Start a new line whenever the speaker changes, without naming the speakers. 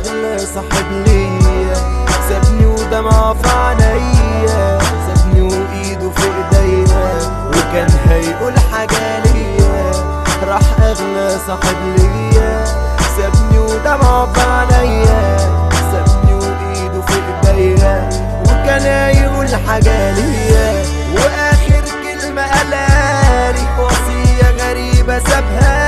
اغلى صاحب ليا سابني ودمعه في عينيا سابني وايده في ايديا وكان هيقول حاجه ليا راح اغلى صاحب ليا سابني ودمعه في عينيا سابني وايده في ايديا وكان هيقول حاجه ليا واخر كلمه قالها لي وصيه غريبه سابها